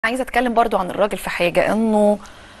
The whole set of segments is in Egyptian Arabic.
عايزه اتكلم برضو عن الراجل في حاجه انه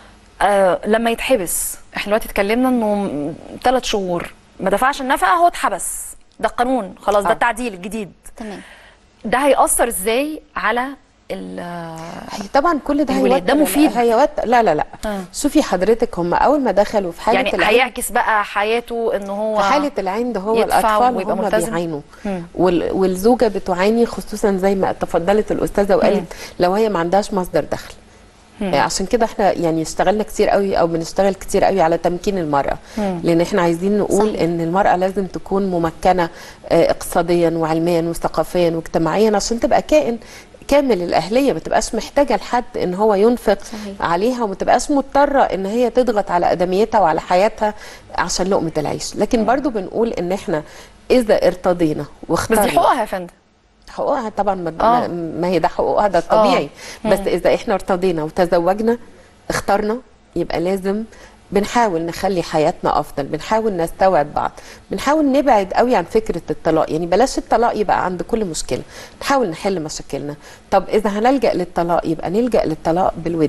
آه لما يتحبس احنا دلوقتي اتكلمنا انه ثلاث شهور ما دفعش النفقه هو اتحبس ده قانون خلاص ده آه. التعديل الجديد تمام ده هيأثر ازاي على ال هي طبعا كل ده الولاد ده هيوتر- مفيد. هيوتر لا لا لا آه. شوفي حضرتك هم اول ما دخلوا في حاله يعني العند هيعكس بقى حياته ان هو في حاله العند هو يدفع الاطفال ويبقى هم ملتزم. بيعانوا مم. وال- والزوجه بتعاني خصوصا زي ما تفضلت الاستاذه وقالت لو هي ما عندهاش مصدر دخل آه، عشان كده احنا يعني اشتغلنا كتير قوي او بنشتغل كتير قوي على تمكين المراه لان احنا عايزين نقول صحيح. ان المراه لازم تكون ممكنه آه، اقتصاديا وعلميا وثقافيا واجتماعيا عشان تبقى كائن كامل الاهليه ما تبقاش محتاجه لحد ان هو ينفق صحيح. عليها وما تبقاش مضطره ان هي تضغط على ادميتها وعلى حياتها عشان لقمه العيش لكن برضو بنقول ان احنا اذا ارتضينا بس واخترنا دي حقوقها يا فندم حقوقها طبعا ما, آه. ما- ما هي ده حقوقها ده طبيعي بس اذا احنا ارتضينا وتزوجنا اخترنا يبقى لازم بنحاول نخلي حياتنا افضل بنحاول نستوعب بعض بنحاول نبعد قوي عن فكره الطلاق يعني بلاش الطلاق يبقى عند كل مشكله نحاول نحل مشاكلنا طب اذا هنلجا للطلاق يبقى نلجا للطلاق بالود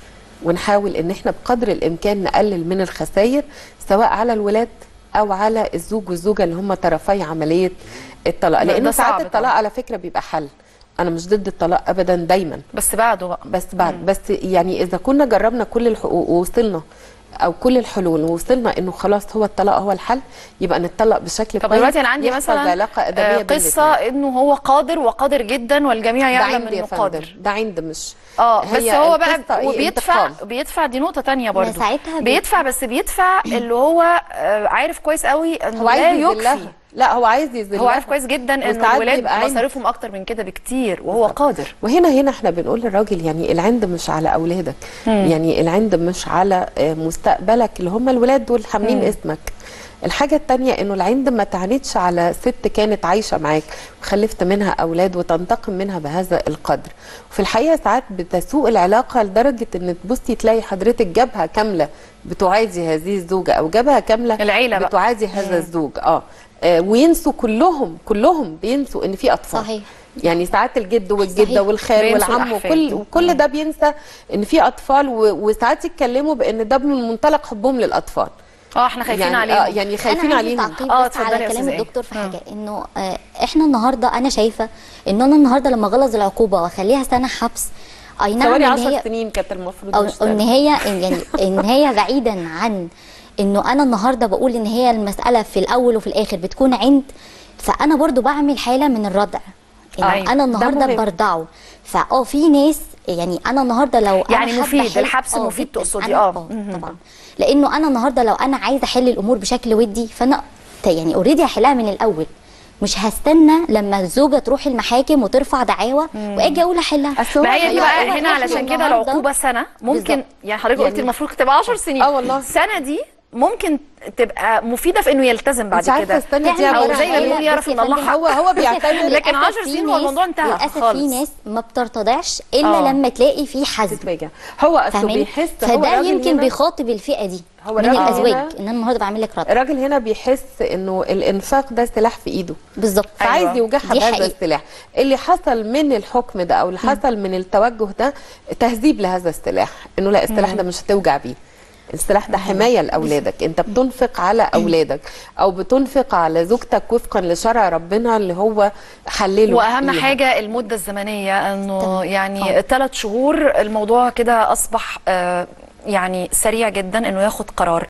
ونحاول ان احنا بقدر الامكان نقلل من الخسائر سواء على الولاد او على الزوج والزوجه اللي هم طرفي عمليه الطلاق ده- لان ده ساعات صعب الطلاق طبعا. على فكره بيبقى حل انا مش ضد الطلاق ابدا دايما بس بعده بقى بس بعد بس يعني اذا كنا جربنا كل الحقوق ووصلنا او كل الحلول ووصلنا انه خلاص هو الطلاق هو الحل يبقى نتطلق بشكل طب كويس دلوقتي انا عندي يحفظ مثلا علاقه ادبيه آه، بين قصه انه هو قادر وقادر جدا والجميع الاتنين. ده يعلم عند يا انه فندم قادر ده عند مش اه بس هي هو القصة بقى إيه؟ وبيدفع انتقام. بيدفع دي نقطه تانية برضو ساعتها بي- بيدفع بس بيدفع اللي هو آه، عارف كويس قوي انه هو عايز لا يذلها يكفي لا هو عايز يذلها هو عارف كويس جدا ان وساعات الولاد بيبقى عند. مصاريفهم اكتر من كده بكتير وهو قادر وهنا هنا احنا بنقول للراجل يعني العند مش على اولادك يعني العند مش على آه، مستقبلك اللي هم الولاد دول حاملين اسمك الحاجة التانية انه العند ما تعاندش على ست كانت عايشة معاك وخلفت منها اولاد وتنتقم منها بهذا القدر وفي الحقيقة ساعات بتسوء العلاقة لدرجة ان تبصي تلاقي حضرتك جبهة كاملة بتعادي هذه الزوجة او جبهة كاملة العيلة بقى. بتعادي هذا الزوج اه آه، وينسوا كلهم كلهم بينسوا ان في اطفال صحيح. يعني ساعات الجد والجده صحيح. والخال بينسوا والعم الأحفاد. وكل وكل ده بينسى ان في اطفال و- وساعات يتكلموا بان ده من منطلق حبهم للاطفال اه احنا خايفين يعني عليهم آه يعني خايفين انا عندي عليهم تعقيب آه، بس اتفضلي يا على كلام أستاذة إيه. الدكتور في آه. حاجه انه آه، احنا النهارده انا شايفه ان انا النهارده لما اغلظ العقوبه واخليها سنه حبس اي نعم حوالي ان 10 هي سنين كانت المفروض او مش ان هي يعني ان هي بعيدا عن انه انا النهارده بقول ان هي المساله في الاول وفي الاخر بتكون عند فانا برضو بعمل حاله من الردع إنه أيوة. انا ده النهارده مهم. برضعه فاه في ناس يعني انا النهارده لو أنا يعني حابة مفيد، أحل- الحبس آه، مفيد جداً. تقصدي، أنا- آه. طبعا لانه انا النهارده لو انا عايزه احل الامور بشكل ودي فانا ت- يعني اوريدي هحلها من الاول مش هستنى لما الزوجه تروح المحاكم وترفع دعاوى واجي اقول احلها أصل هو ما هي دي أنا- بقى إحنا هنا علشان كده النهاردة- العقوبه سنه ممكن بالظبط. يعني حضرتك قلتي يعني- المفروض تبقى 10 سنين آه والله. السنه دي ممكن تبقى مفيده في انه يلتزم بعد مش عارفة كده السنة دي تعمل او عبارة زي ما عن إيه؟ بيقولوا يعرف بصي ان يا الله فندم، حق هو هو بصي يا بيعتمد فندم، لكن للأسف 10 في سنين ناس- والموضوع انتهى للاسف خالص. في ناس ما بترتضعش الا آه. لما تلاقي في حزم تتراجع هو اصله فاهماني بيحس هو فده الراجل يمكن هنا- بيخاطب الفئه دي هو من الراجل الازواج هنا- ان انا النهارده بعمل لك رد الراجل هنا بيحس انه الانفاق ده سلاح في ايده بالظبط فعايز أيوة. يوجعها دي بهذا حقيقة. السلاح اللي حصل من الحكم ده او اللي حصل من التوجه ده تهذيب لهذا السلاح انه لا السلاح ده مش هتوجع بيه السلاح ده حمايه لاولادك انت بتنفق على اولادك او بتنفق على زوجتك وفقا لشرع ربنا اللي هو حلله واهم ليها. حاجه المده الزمنيه انه تمام. يعني ثلاث شهور الموضوع كده اصبح آه، يعني سريع جدا انه ياخد قرار